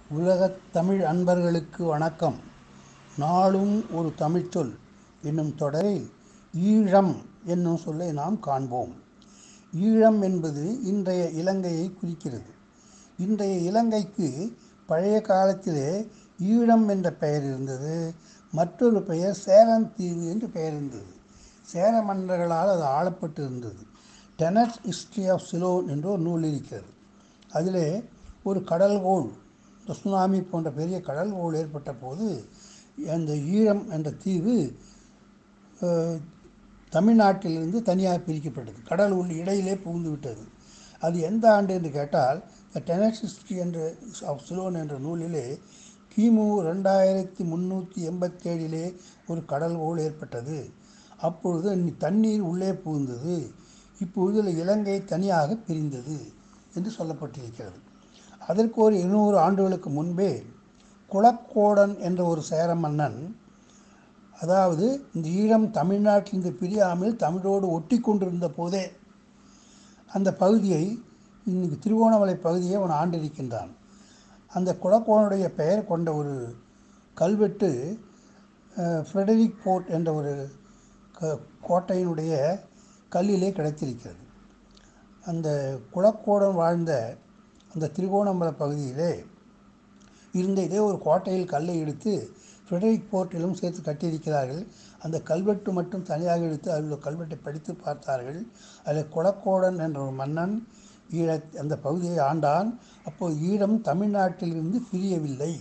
உலகத் தமிழ் அன்பர்களுக்கு வணக்கம் நாளும் ஒரு தமிழ்ச்சொல் என்னும் தொடரில் ஈழம் என்னும் சொல்லை நாம் காண்போம் ஈழம் என்பது இன்றைய இலங்கையை குறிக்கிறது இன்றைய இலங்கைக்கு பழைய காலத்திலே ஈழம் என்ற பெயர் இருந்தது மற்றொரு பெயர் சேரந்தீவு என்று பெயர் இருந்தது சேர மன்னர்களால் அது ஆளப்பட்டு இருந்தது டெனட் ஹிஸ்ட்ரி ஆஃப் சிலோன் என்று ஒரு நூல் இருக்கிறது அதிலே ஒரு கடல்கோள் இந்த சுனாமி போன்ற பெரிய கடல்கோள் ஏற்பட்ட போது அந்த ஈழம் என்ற தீவு அஹ், தமிழ்நாட்டிலிருந்து தனியாக பிரிக்கப்பட்டது கடல் உள் இடையிலே புகுந்து விட்டது அது எந்த ஆண்டு என்று கேட்டால் த டெனட் ஹிஸ்ட்ரி என்ற ஆஃப் சிலோன் என்ற நூலிலே கிமு ரெண்டாயிரத்தி முந்நூற்றி எண்பத்தேழிலே ஒரு கடல்கோள் ஏற்பட்டது அப்பொழுது நி- தண்ணீர் உள்ளே புகுந்தது இப்பொழுது இலங்கை தனியாக பிரிந்தது என்று சொல்லப்பட்டிருக்கிறது அதற்கு ஒரு இருநூறு ஆண்டுகளுக்கு முன்பே குலக்கோடன் என்ற ஒரு சேர மன்னன் அதாவது இந்த ஈழம் தமிழ்நாட்டிலிருந்து பிரியாமல் தமிழோடு ஒட்டி கொண்டிருந்த போதே அந்த பகுதியை இன்னைக்கு திருவோணமலை பகுதியை அவன் ஆண்டிருக்கின்றான் அந்த குலக்கோனுடைய பெயர் கொண்ட ஒரு கல்வெட்டு அஹ், ஃப்ரெடரிக் போர்ட் என்ற ஒரு க கோட்டையினுடைய கல்லிலே கிடைத்திருக்கிறது அந்த குலக்கோடன் வாழ்ந்த அந்த திருகோணமலை பகுதியிலே இருந்த இதே ஒரு கோட்டையில் கல்லை எடுத்து ஃப்ரெடரிக் போர்ட்டிலும் சேர்த்து கட்டியிருக்கிறார்கள் அந்த கல்வெட்டு மட்டும் தனியாக எடுத்து அதில் உள்ள கல்வெட்டை படித்து பார்த்தார்கள் அதில் குலக்கோடன் என்ற ஒரு மன்னன் ஈழ அந்த பகுதியை ஆண்டான் அப்போது ஈழம் தமிழ்நாட்டிலிருந்து பிரியவில்லை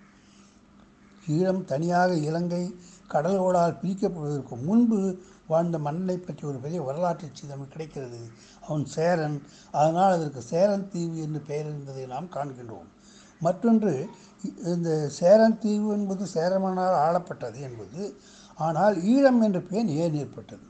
ஈழம் தனியாக இலங்கை கடலோடால் பிரிக்கப்படுவதற்கு முன்பு வாழ்ந்த மன்னனை பற்றி ஒரு பெரிய வரலாற்று சிதம் கிடைக்கிறது அவன் சேரன் அதனால் அதற்கு சேரன் தீவு என்று பெயர் இருந்ததை நாம் காண்கின்றோம் மற்றொன்று இ- இந்த சேரன் தீவு என்பது சேரமனால் ஆளப்பட்டது என்பது ஆனால் ஈழம் என்ற பெயர் ஏன் ஏற்பட்டது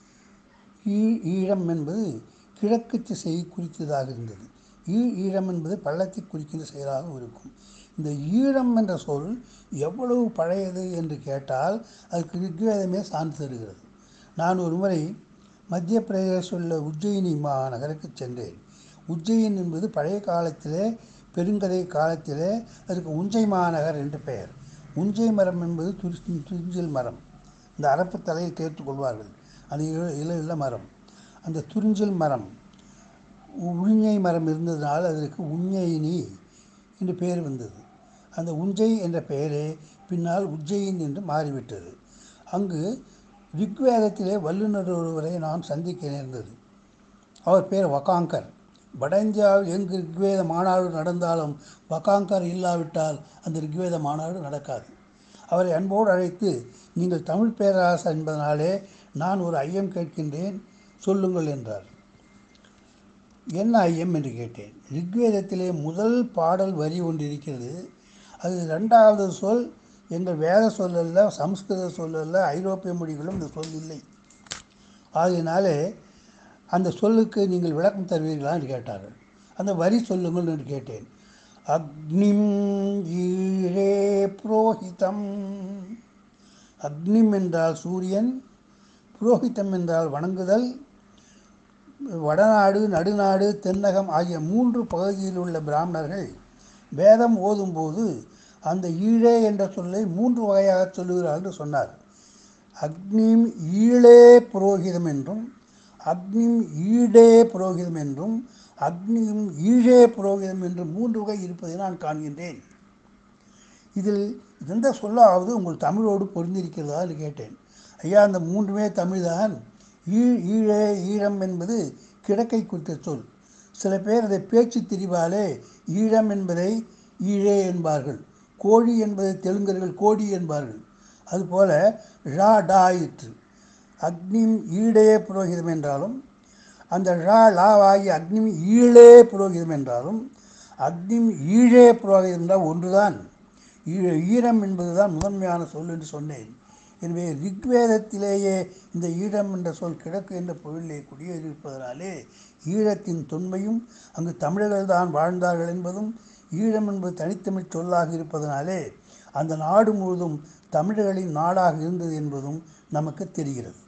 ஈ ஈழம் என்பது கிழக்கு திசையை குறித்ததாக இருந்தது ஈ ஈழம் என்பது பள்ளத்தை குறிக்கின்ற செயலாக இருக்கும் இந்த ஈழம் என்ற சொல் எவ்வளவு பழையது என்று கேட்டால் அதுக்கு ரிக்வேதமே சான்று தருகிறது நான் ஒரு முறை மத்திய பிரதேச உள்ள உஜ்ஜயினி மாநகருக்கு சென்றேன் உஜ்ஜயின் என்பது பழைய காலத்திலே பெருங்கதை காலத்திலே அதுக்கு உஞ்சை மாநகர் என்று பெயர் உஞ்சை மரம் என்பது துரி துரிஞ்சில் மரம் இந்த அரப்பு தலையில் தேர்த்து கொள்வார்கள் அது இல இல இல மரம் அந்த துரிஞ்சில் மரம் உழிஞை மரம் இருந்ததுனால் அதற்கு உஞ்சயினி என்று பெயர் வந்தது அந்த உஞ்சை என்ற பெயரே பின்னால் உஜ்ஜயின் என்று மாறிவிட்டது அங்கு ரிக்வேதத்திலே வல்லுநர் ஒருவரை நான் சந்திக்க நேர்ந்தது அவர் பேர் வகாங்கர் வட இந்தியாவில் எங்கு ரிக்வேத மாநாடு நடந்தாலும் வகாங்கர் இல்லாவிட்டால் அந்த ரிக்வேத மாநாடு நடக்காது அவரை அன்போடு அழைத்து நீங்கள் தமிழ் பேரரசர் என்பதனாலே நான் ஒரு ஐயம் கேட்கின்றேன் சொல்லுங்கள் என்றார் என்ன ஐயம் என்று கேட்டேன் ரிக்வேதத்திலே முதல் பாடல் வரி ஒன்று இருக்கிறது அது ரெண்டாவது சொல் எங்கள் வேத சொல்லல்ல சமஸ்கிருத சொல்லல்ல ஐரோப்பிய மொழிகளும் இந்த சொல் இல்லை ஆகையினாலே அந்த சொல்லுக்கு நீங்கள் விளக்கம் தருவீர்களா என்று கேட்டார்கள் அந்த வரி சொல்லுங்கள் என்று கேட்டேன் அக்னிம் ஈழே புரோஹிதம் அக்னிம் என்றால் சூரியன் புரோஹிதம் என்றால் வணங்குதல் வடநாடு நடுநாடு தென்னகம் ஆகிய மூன்று பகுதியில் உள்ள பிராமணர்கள் வேதம் ஓதும்போது அந்த ஈழே என்ற சொல்லை மூன்று வகையாக சொல்லுகிறார் என்று சொன்னார் அக்னிம் ஈழே புரோகிதம் என்றும் அக்னிம் ஈடே புரோகிதம் என்றும் அக்னியும் ஈழே புரோகிதம் என்று மூன்று வகை இருப்பதை நான் காண்கின்றேன் இதில் எந்த சொல்லாவது உங்கள் தமிழோடு பொருந்திருக்கிறதா என்று கேட்டேன் ஐயா அந்த மூன்றுமே தமிழ்தான் ஈ ஈழே ஈழம் என்பது கிழக்கை குறித்த சொல் சில பேர் அதை பேச்சு திரிவாலே ஈழம் என்பதை ஈழே என்பார்கள் கோழி என்பதை தெலுங்கர்கள் கோடி என்பார்கள் அதுபோல ழா டா ஆயிற்று அக்னிம் ஈடே புரோகிதம் என்றாலும் அந்த ழா லா ஆகி அக்னிம் ஈழே புரோகிதம் என்றாலும் அக்னிம் ஈழே புரோகிதம் என்றால் ஒன்றுதான் ஈ- ஈரம் என்பதுதான் முதன்மையான சொல் என்று சொன்னேன் எனவே ரிக்வேதத்திலேயே இந்த ஈழம் என்ற சொல் கிழக்கு என்ற பொருளிலே குடியேறியிருப்பதனாலே ஈழத்தின் தொன்மையும் அங்கு தமிழர்கள் தான் வாழ்ந்தார்கள் என்பதும் ஈழம் என்பது தனித்தமிழ் சொல்லாக இருப்பதனாலே அந்த நாடு முழுவதும் தமிழர்களின் நாடாக இருந்தது என்பதும் நமக்கு தெரிகிறது